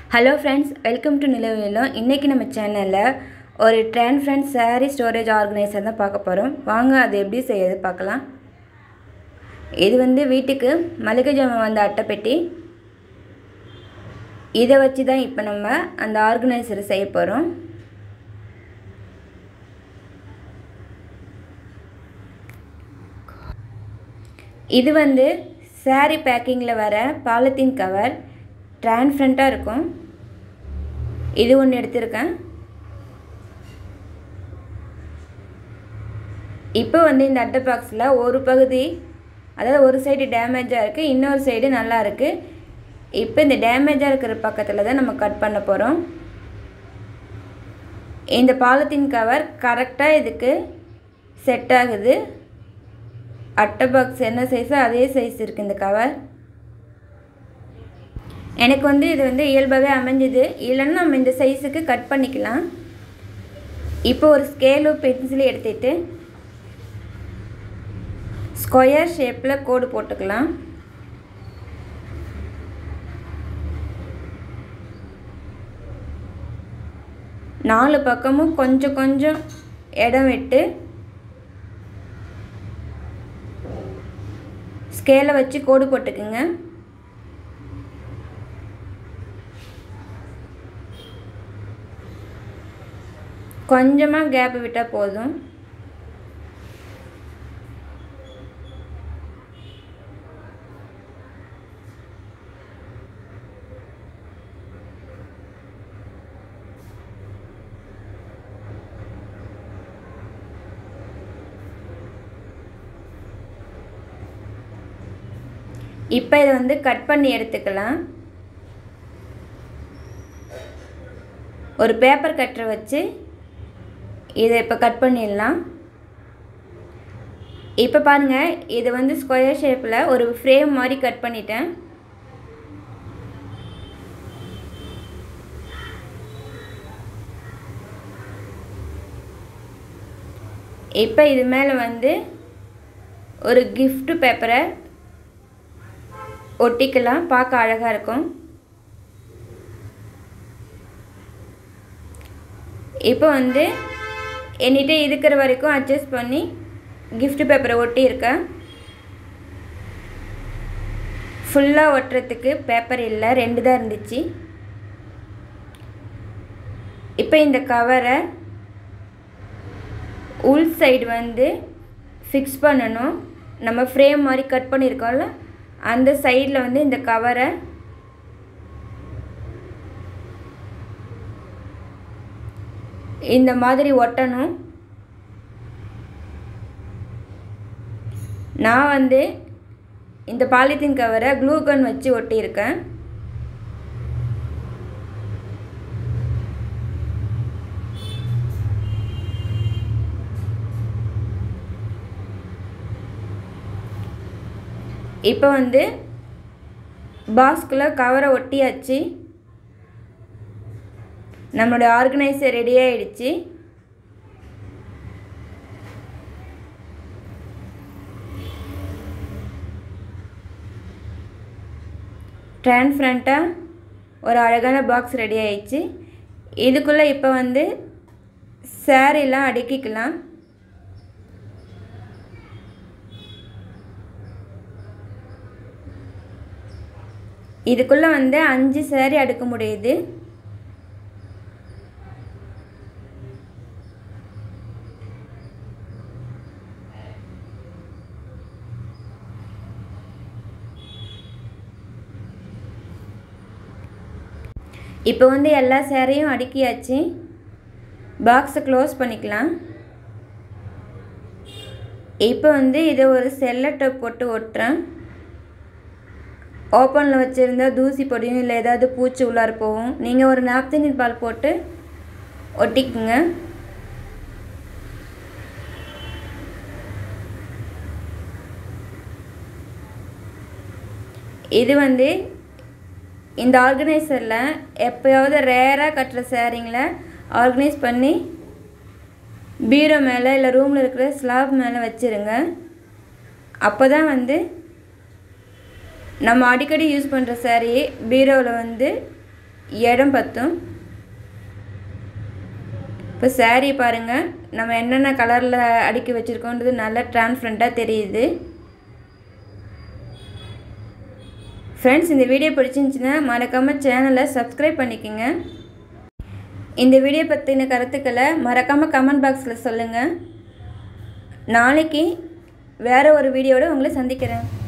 hello friends welcome to நிலவிலும் இன்றைக்கி நம்ம சேனலில் ஒரு trend friends saree storage organiser தான் பார்க்க போகிறோம் வாங்க அது எப்படி செய்யறது பார்க்கலாம் இது வந்து வீட்டுக்கு மளிகை ஜாமான் வந்த அட்டைப்பெட்டி இதை வச்சு தான் இப்போ நம்ம அந்த ஆர்கனைசரை செய்ய போகிறோம் இது வந்து saree பேக்கிங்கில் வர பாலித்தீன் கவர் டிரான்ஸ்பரண்ட்டாக இருக்கும் இது ஒன்று எடுத்திருக்கேன் இப்போ வந்து இந்த அட்டை பாக்ஸில் ஒரு பகுதி அதாவது ஒரு சைடு டேமேஜாக இருக்குது இன்னொரு சைடு நல்லா இருக்குது இப்போ இந்த டேமேஜாக இருக்கிற பக்கத்தில் தான் நம்ம கட் பண்ண போகிறோம் இந்த பாலித்தீன் கவர் கரெக்டாக இதுக்கு செட் ஆகுது அட்டை பாக்ஸ் என்ன சைஸோ அதே சைஸ் இருக்குது இந்த கவர் எனக்கு வந்து இது வந்து இயல்பாகவே அமைஞ்சுது இல்லைன்னா நம்ம இந்த சைஸுக்கு கட் பண்ணிக்கலாம் இப்போ ஒரு ஸ்கேலும் பென்சிலும் எடுத்துட்டு ஸ்கொயர் ஷேப்பில் கோடு போட்டுக்கலாம் நாலு பக்கமும் கொஞ்சம் கொஞ்சம் இடம் விட்டு ஸ்கேலை வச்சு கோடு போட்டுக்குங்க கொஞ்சமாக கேப் விட்டால் போதும் இப்போ இதை வந்து கட் பண்ணி எடுத்துக்கலாம் ஒரு பேப்பர் கட்டரை வச்சு இதை இப்போ கட் பண்ணிடலாம் இப்போ பாருங்கள் இது வந்து ஸ்கொயர் ஷேப்பில் ஒரு ஃப்ரேம் மாதிரி கட் பண்ணிட்டேன் இப்போ இது மேலே வந்து ஒரு gift பேப்பரை ஒட்டிக்கலாம் பார்க்க அழகாக இருக்கும் இப்போ வந்து என்கிட்ட இருக்கிற வரைக்கும் அட்ஜஸ்ட் பண்ணி gift பேப்பரை ஒட்டியிருக்கேன் ஃபுல்லாக ஒட்டுறதுக்கு பேப்பர் இல்லை ரெண்டு தான் இருந்துச்சு இப்போ இந்த கவரை உள் சைடு வந்து ஃபிக்ஸ் பண்ணணும் நம்ம ஃப்ரேம் மாதிரி கட் பண்ணியிருக்கோம்ல அந்த சைடில் வந்து இந்த கவரை இந்த மாதிரி ஒட்டணும் நான் வந்து இந்த பாலித்தீன் கவரை க்ளூ கன் வச்சு ஒட்டியிருக்கேன் இப்போ வந்து பாக்ஸ்குள்ளே கவரை ஒட்டியாச்சு நம்மளோட ஆர்கனைசர் ரெடி ஆயிடுச்சு டிரான்ஸ்பரண்ட்டாக ஒரு அழகான பாக்ஸ் ரெடி ஆயிடுச்சு இதுக்குள்ளே இப்போ வந்து சேரீலாம் அடுக்கிக்கலாம் இதுக்குள்ளே வந்து அஞ்சு சேரீ அடுக்க முடியுது இப்போ வந்து எல்லா சேரையும் அடுக்கியாச்சு பாக்ஸை க்ளோஸ் பண்ணிக்கலாம் இப்போ வந்து இதை ஒரு செல்லட்டை போட்டு ஒட்டுறேன் ஓப்பனில் வச்சுருந்தா தூசி பொடியும் இல்லை ஏதாவது பூச்சி உள்ளார போகும் நீங்கள் ஒரு நாப்தின் பால் போட்டு ஒட்டிக்குங்க இது வந்து இந்த ஆர்கனைசரில் எப்போயாவது ரேராக கட்டுற சேரீங்களை ஆர்கனைஸ் பண்ணி பீரோ மேலே இல்லை ரூமில் இருக்கிற ஸ்லாப் மேலே வச்சுருங்க அப்போ தான் வந்து நம்ம அடிக்கடி யூஸ் பண்ணுற saree பீரோவில் வந்து இடம் பத்தும் இப்போ saree பாருங்கள் நம்ம என்னென்ன கலரில் அடுக்கி வச்சுருக்கோன்றது நல்லா டிரான்ஸ்பரண்ட்டாக தெரியுது ஃப்ரெண்ட்ஸ் இந்த வீடியோ பிடிச்சிருந்துச்சின்னா மறக்காமல் சேனலை சப்ஸ்கிரைப் பண்ணிக்கோங்க இந்த வீடியோ பற்றின கருத்துக்களை மறக்காமல் கமெண்ட் பாக்ஸில் சொல்லுங்கள் நாளைக்கு வேறு ஒரு வீடியோட உங்களை சந்திக்கிறேன்